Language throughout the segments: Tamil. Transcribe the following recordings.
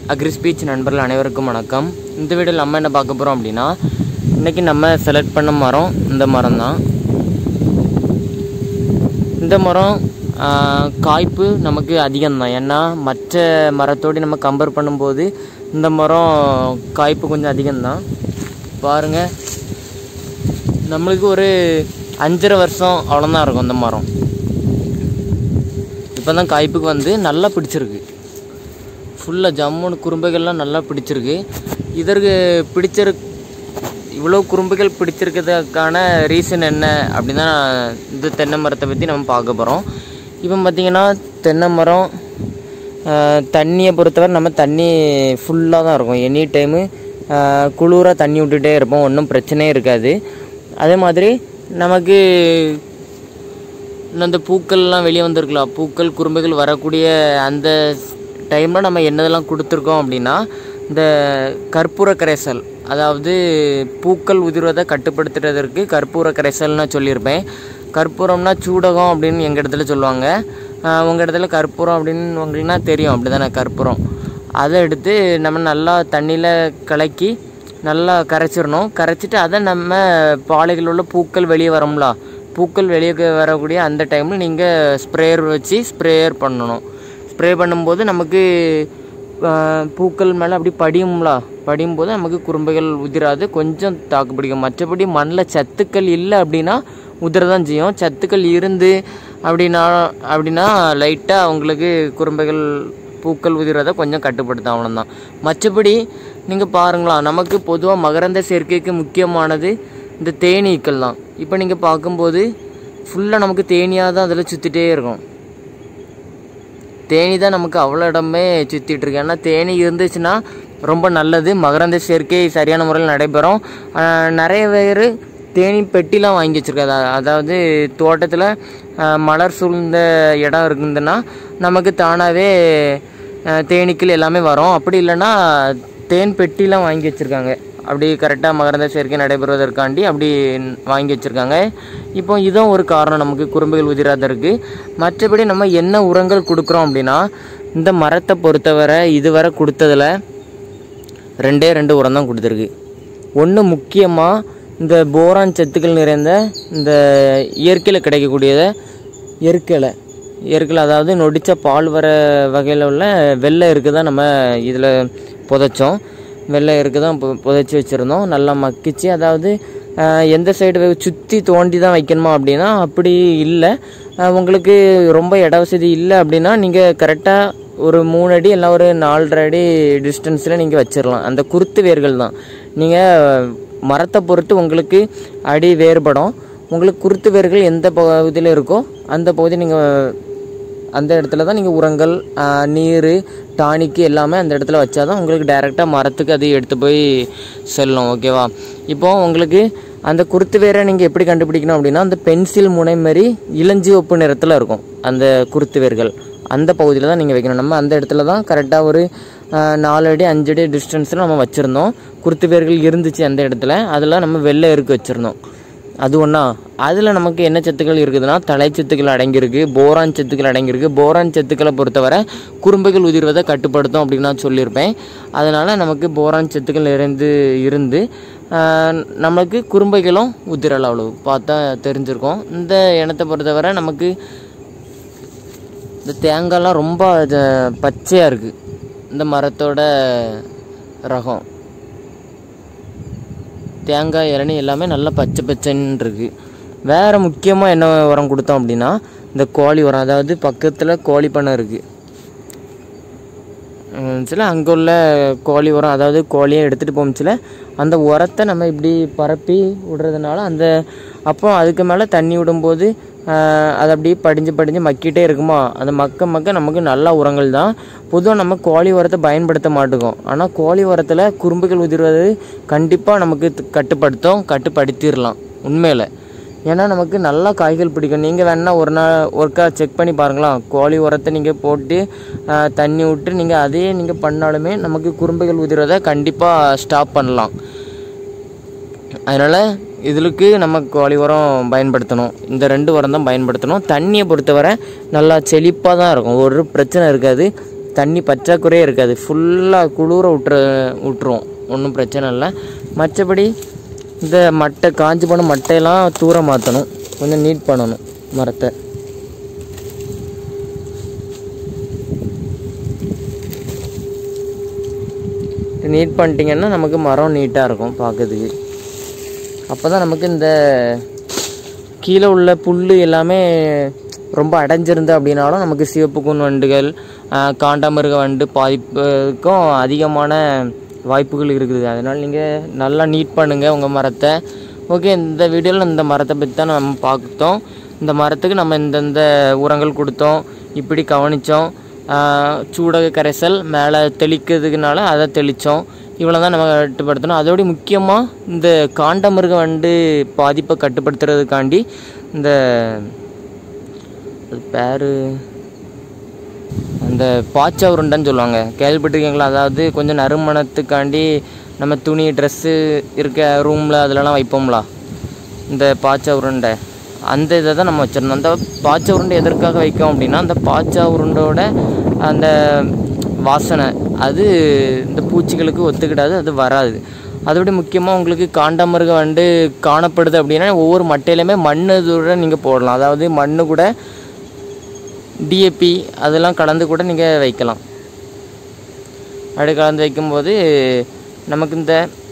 அக்ரி ஸ்பீச் நண்பர்கள் அனைவருக்கும் வணக்கம் இந்த வீடியோவில் நம்ம என்ன பார்க்க போகிறோம் அப்படின்னா இன்றைக்கி நம்ம செலக்ட் பண்ண மரம் இந்த மரம் தான் இந்த மரம் ஆஹ், காய்ப்பு நமக்கு அதிகம்தான் ஏன்னா மற்ற மரத்தோடு நம்ம கம்பேர் பண்ணும்போது இந்த மரம் காய்ப்பு கொஞ்சம் அதிகம்தான் பாருங்கள் நம்மளுக்கு ஒரு அஞ்சரை வருஷம் அவ்வளோதான் இருக்கும் இந்த மரம் இப்போ தான் காய்ப்புக்கு வந்து நல்லா பிடிச்சிருக்கு ஃபுல்லாக ஜம்முன்னு குறும்பைகள்லாம் நல்லா பிடிச்சிருக்கு இதற்கு பிடிச்சிரு இவ்வளோ குறும்பைகள் பிடிச்சிருக்கிறதுக்கான ரீசன் என்ன அப்படின்னா இந்த தென்னை மரத்தை பற்றி நம்ம பார்க்க போகிறோம் இப்போ பார்த்திங்கன்னா தென்னை மரம் ஆஹ், தண்ணியை பொறுத்தவரை நம்ம தண்ணி ஃபுல்லாக தான் இருக்கும் எனி டைமு குளிராக தண்ணி விட்டுட்டே இருப்போம் ஒன்றும் பிரச்சனையே இருக்காது அதே மாதிரி நமக்கு இன்னும் அந்த பூக்கள்லாம் வெளியே வந்திருக்கலாம் பூக்கள் குறும்பைகள் வரக்கூடிய அந்த டைமில் நம்ம என்னதெல்லாம் கொடுத்துருக்கோம் அப்படின்னா இந்த கற்பூர கரைசல் அதாவது பூக்கள் உதிர்வதை கட்டுப்படுத்துறதற்கு கற்பூர கரைசல்னு நான் சொல்லியிருப்பேன் கற்பூரம்னா சூடகம் அப்படின்னு எங்கள் இடத்துல சொல்லுவாங்க ஆஹ் உங்கள் இடத்துல கற்பூரம் அப்படின்னு உங்களுக்குனா தெரியும் அப்படி தானே கற்பூரம் அதை எடுத்து நம்ம நல்லா தண்ணியில் கலக்கி நல்லா கரைச்சிடணும் கரைச்சிட்டு அதை நம்ம பாலைகளில் உள்ள பூக்கள் வெளியே வரும்ல பூக்கள் வெளியே வரக்கூடிய அந்த டைமில் நீங்கள் ஸ்ப்ரேயர் வச்சு ஸ்ப்ரேயர் பண்ணணும் ஸ்ப்ரே பண்ணும்போது நமக்கு ஆஹ், பூக்கள் மேலே அப்படி படியும்ல படியும் போது நமக்கு குறும்பைகள் உதிராது கொஞ்சம் தாக்கு பிடிக்கும் மற்றபடி மண்ணில் சத்துக்கள் இல்லை அப்படின்னா உதிர தான் செய்யும் சத்துக்கள் இருந்து அப்படின்னா அப்படின்னா லைட்டாக அவங்களுக்கு குறும்பைகள் பூக்கள் உதிரதை கொஞ்சம் கட்டுப்படுத்தும் அவ்வளோதான் மற்றபடி நீங்கள் பாருங்களா நமக்கு பொதுவாக மகரந்த சேர்க்கைக்கு முக்கியமானது இந்த தேனீக்கள் தான் இப்போ நீங்கள் பார்க்கும்போது ஃபுல்லாக நமக்கு தேனியாக தான் அதில் சுற்றிட்டே இருக்கும் தேனி தான் நமக்கு அவ்வளோ இடமே சுற்றிட்டு இருக்கு ஏன்னா தேனி இருந்துச்சுன்னா ரொம்ப நல்லது மகரந்த சேர்க்கை சரியான முறையில் நடைபெறும் ஆஹ் நிறைய பேர் தேனி பெட்டிலாம் வாங்கி வச்சுருக்காது அதாவது தோட்டத்தில் மலர் சூழ்ந்த இடம் இருக்குதுன்னா நமக்கு தானாகவே தேனீக்கள் எல்லாமே வரும் அப்படி இல்லைன்னா தேன் பெட்டிலாம் வாங்கி வச்சுருக்காங்க அப்படி கரெக்டாக மகரந்த சேர்க்கை நடைபெறுவதற்காண்டி அப்படி வாங்கி வச்சுருக்காங்க இப்போ இதுவும் ஒரு காரணம் நமக்கு குறும்புகள் உதிராதற்கு மற்றபடி நம்ம என்ன உரங்கள் கொடுக்குறோம் அப்படின்னா இந்த மரத்தை பொறுத்தவரை இதுவரை கொடுத்ததில் ரெண்டே ரெண்டு உரம் தான் கொடுத்துருக்கு ஒன்று முக்கியமாக இந்த போரான் சத்துக்கள் நிறைந்த இந்த இயற்கையில் கிடைக்கக்கூடியதை இயற்கையில் இயற்கையில் அதாவது நொடிச்ச பால் வர வகையில் உள்ள வெள்ளை இருக்கு தான் நம்ம இதில் புதைச்சோம் வெள்ளை இருக்கு தான் பு- புதைச்சி வச்சுருந்தோம் நல்லா மக்கிச்சு அதாவது ஆஹ், எந்த சைடு சுற்றி தோண்டி தான் வைக்கணுமா அப்படின்னா அப்படி இல்லை ஆஹ், உங்களுக்கு ரொம்ப இட வசதி இல்லை அப்படின்னா நீங்கள் கரெக்டாக ஒரு மூணு அடி இல்லை ஒரு நாலரை அடி டிஸ்டன்ஸில் நீங்கள் வச்சிடலாம் அந்த குருத்து வேர்கள் தான் நீங்கள் மரத்தை பொறுத்து உங்களுக்கு அடி வேறுபடும் உங்களுக்கு குருத்து வேர்கள் எந்த பகுதியில் இருக்கோ அந்த பகுதி நீங்கள் அந்த இடத்துல தான் நீங்கள் உரங்கள் நீர் டானிக்கு எல்லாமே அந்த இடத்துல வச்சாதான் உங்களுக்கு டைரெக்டாக மரத்துக்கு அது எடுத்து போய் செல்லும் ஓகேவா இப்போ உங்களுக்கு அந்த குருத்து வேரை நீங்கள் எப்படி கண்டுபிடிக்கணும் அப்படின்னா அந்த பென்சில் முனை மாதிரி இளஞ்சிவப்பு நிறத்தில் இருக்கும் அந்த குருத்து வேர்கள் அந்த பகுதியில் தான் நீங்கள் வைக்கணும் நம்ம அந்த இடத்துல தான் கரெக்டாக ஒரு ஆஹ், நாலு அடி அஞ்சு அடி டிஸ்டன்ஸில் நம்ம வச்சுருந்தோம் குருத்து வேர்கள் இருந்துச்சு அந்த இடத்துல அதில் நம்ம வெள்ளை இருக்கு வச்சுருந்தோம் அது ஒன்றா அதில் நமக்கு என்ன சத்துக்கள் இருக்குதுன்னா தலைச்சத்துக்கள் அடங்கியிருக்கு போரான் சத்துக்கள் அடங்கியிருக்கு போரான் சத்துக்களை பொறுத்தவரை குறும்பைகள் உதிர்வதை கட்டுப்படுத்தும் அப்படின்னு நான் சொல்லியிருப்பேன் அதனால் நமக்கு போரான் சத்துக்கள் நிறைந்து இருந்து ஆஹ், நமக்கு குறும்பைகளும் உதிரல் அவ்வளவு பார்த்தா தெரிஞ்சிருக்கும் இந்த இனத்தை பொறுத்தவரை நமக்கு இந்த தேங்காய்லாம் ரொம்ப பச்சையாக இருக்குது இந்த மரத்தோட ரகம் தேங்காய் இளநி எல்லாமே நல்லா பச்சை பச்சைன்னு இருக்குது வேறு முக்கியமாக என்ன உரம் கொடுத்தோம் அப்படின்னா இந்த கோழி உரம் அதாவது பக்கத்தில் கோழி பண்ணை இருக்குது சில அங்கே உள்ள கோழி உரம் அதாவது கோழியை எடுத்துகிட்டு போச்சுல அந்த உரத்தை நம்ம இப்படி பரப்பி விடுறதுனால அந்த அப்போ அதுக்கு மேலே தண்ணி விடும்போது ஆஹ், அது அப்படியே படிஞ்சு படிஞ்சு மக்கிட்டே இருக்குமா அந்த மக்க மக்க நமக்கு நல்ல உரங்கள் தான் பொதுவாக நம்ம கோழி உரத்தை பயன்படுத்த மாட்டோம் ஆனால் கோழி உரத்தில் குறும்புகள் உதிர்வது கண்டிப்பாக நமக்கு த- கட்டுப்படுத்தும் கட்டுப்படுத்திடலாம் உண்மையில் ஏன்னா நமக்கு நல்லா காய்கள் பிடிக்கும் நீங்கள் வேணா ஒரு நாள் ஒருக்கா செக் பண்ணி பாருங்களேன் கோழி உரத்தை நீங்கள் போட்டு ஆஹ், தண்ணி விட்டு நீங்கள் அதே நீங்கள் பண்ணாலுமே நமக்கு குறும்புகள் உதிரதை கண்டிப்பாக ஸ்டாப் பண்ணலாம் அதனால் இதுக்கு நம்ம கோழி உரம் பயன்படுத்தணும் இந்த ரெண்டு உரம் தான் பயன்படுத்தணும் தண்ணியை பொறுத்தவரை நல்லா செழிப்பாக தான் இருக்கும் ஒரு பிரச்சனை இருக்காது தண்ணி பற்றாக்குறையே இருக்காது ஃபுல்லாக குளிர விட்டுற விட்டுருவோம் ஒன்றும் பிரச்சனை இல்லை மற்றபடி இந்த மட்டை காஞ்சி போன மட்டையெல்லாம் தூரம் மாற்றணும் கொஞ்சம் நீட் பண்ணணும் மரத்தை நீட் பண்ணிட்டீங்கன்னா நமக்கு மரம் நீட்டாக இருக்கும் பார்க்கறதுக்கு அப்போ தான் நமக்கு இந்த கீழே உள்ள புல் எல்லாமே ரொம்ப அடைஞ்சிருந்து அப்படின்னாலும் நமக்கு சிவப்பு கூன் வண்டுகள் ஆஹ், காண்டாமிருக வண்டு பாதிப்புக்கும் அதிகமான வாய்ப்புகள் இருக்குது அதனால் நீங்கள் நல்லா நீட் பண்ணுங்கள் உங்கள் மரத்தை ஓகே இந்த வீடியோவில் இந்த மரத்தை பற்றி தான் நம்ம பார்த்தோம் இந்த மரத்துக்கு நம்ம இந்தந்த உரங்கள் கொடுத்தோம் இப்படி கவனித்தோம் சூடக கரைசல் மேலே தெளிக்கிறதுக்குனால அதை தெளித்தோம் இவ்வளோ தான் நம்ம கட்டுப்படுத்தணும் அதோட முக்கியமாக இந்த காண்டமிருக வண்டு பாதிப்பை கட்டுப்படுத்துறதுக்காண்டி இந்த அது பேர் அந்த பாச்சா உருண்டைன்னு சொல்லுவாங்க கேள்விப்பட்டிருக்கீங்களா அதாவது கொஞ்சம் நறுமணத்துக்காண்டி நம்ம துணி ட்ரெஸ்ஸு இருக்க ரூமில் அதிலலாம் வைப்போம்ல இந்த பாச்சா உருண்டை அந்த இதை தான் நம்ம வச்சிருந்தோம் அந்த பாச்சா உருண்டை எதற்காக வைக்கோம் அப்படின்னா அந்த பாச்சா உருண்டையோட அந்த வாசனை அது இந்த பூச்சிகளுக்கு ஒத்துக்கிடாது அது வராது அதோட முக்கியமாக உங்களுக்கு காண்டாமிருக வண்டு காணப்படுது அப்படின்னா ஒவ்வொரு மட்டையிலுமே மண் இதோட நீங்கள் போடலாம் அதாவது மண்ணு கூட டிஏபி அதெல்லாம் கலந்து கூட நீங்கள் வைக்கலாம் அப்படி கலந்து வைக்கும்போது நமக்கு இந்த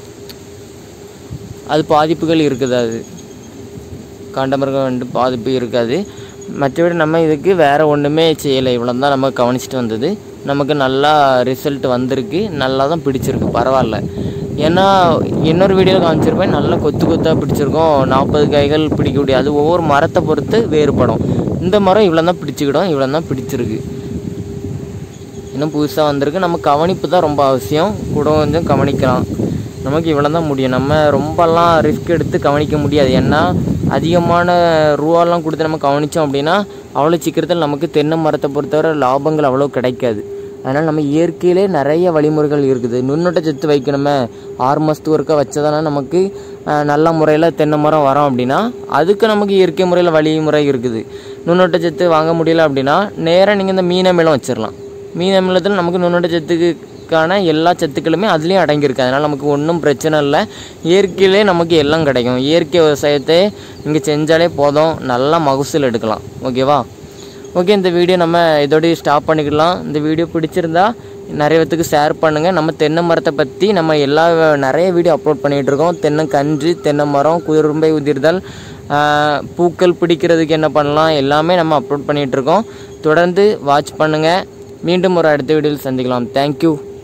அது பாதிப்புகள் இருக்குது அது காண்டமிருகம் வந்து பாதிப்பு இருக்காது மற்றபடி நம்ம இதுக்கு வேறு ஒன்றுமே செய்யலை இவ்வளோ தான் நம்ம கவனிச்சிட்டு வந்தது நமக்கு நல்லா ரிசல்ட் வந்திருக்கு நல்லா தான் பிடிச்சிருக்கு பரவாயில்ல ஏன்னா இன்னொரு வீடியோவில் காமிச்சிருப்பேன் நல்லா கொத்து கொத்தாக பிடிச்சிருக்கோம் நாற்பது காய்கள் பிடிக்கக்கூடிய அது ஒவ்வொரு மரத்தை பொறுத்து வேறுபடும் இந்த மரம் இவ்வளோ தான் பிடிச்சிக்கிடும் இவ்வளோ தான் பிடிச்சிருக்கு இன்னும் புதுசாக வந்திருக்கு நம்ம கவனிப்பு தான் ரொம்ப அவசியம் கூட கொஞ்சம் கவனிக்கலாம் நமக்கு இவ்வளோ தான் முடியும் நம்ம ரொம்பலாம் ரிஸ்க் எடுத்து கவனிக்க முடியாது ஏன்னா அதிகமான ரூபாலாம் கொடுத்து நம்ம கவனித்தோம் அப்படின்னா அவ்வளோ சீக்கிரத்தில் நமக்கு தென்னை மரத்தை பொறுத்தவரை லாபங்கள் அவ்வளோ கிடைக்காது அதனால் நம்ம இயற்கையிலே நிறைய வழிமுறைகள் இருக்குது நுண்ணூட்ட சத்து வைக்கணுமே ஆறு மாதத்துக்கு ஒருக்கா வச்சதானா நமக்கு அஹ், நல்ல முறையில் தென்னை மரம் வரோம் அப்படின்னா அதுக்கு நமக்கு இயற்கை முறையில் வழிமுறை இருக்குது நுண்ணூட்ட சத்து வாங்க முடியல அப்படின்னா நேராக நீங்கள் இந்த மீன் அமிலம் வச்சிடலாம் மீன் அமிலத்தில் நமக்கு நுண்ணூட்ட சத்துக்கான எல்லா சத்துக்களுமே அதுலேயும் அடங்கியிருக்கு அதனால் நமக்கு ஒன்றும் பிரச்சனை இல்லை இயற்கையிலே நமக்கு எல்லாம் கிடைக்கும் இயற்கை விவசாயத்தை நீங்கள் செஞ்சாலே போதும் நல்லா மகசூல் எடுக்கலாம் ஓகேவா ஓகே இந்த வீடியோ நம்ம இதோடய ஸ்டாப் பண்ணிக்கலாம் இந்த வீடியோ பிடிச்சிருந்தா நிறைய பேத்துக்கு ஷேர் பண்ணுங்கள் நம்ம தென்னை மரத்தை பற்றி நம்ம எல்லா நிறைய வீடியோ அப்லோட் பண்ணிகிட்டு இருக்கோம் தென்னை கன்று தென்னை மரம் குறும்பை உதிர்தல் ஆஹ், பூக்கள் பிடிக்கிறதுக்கு என்ன பண்ணலாம் எல்லாமே நம்ம அப்லோட் பண்ணிகிட்டு இருக்கோம் தொடர்ந்து வாட்ச் பண்ணுங்கள் மீண்டும் ஒரு அடுத்த வீடியோவில் சந்திக்கலாம் தேங்க்யூ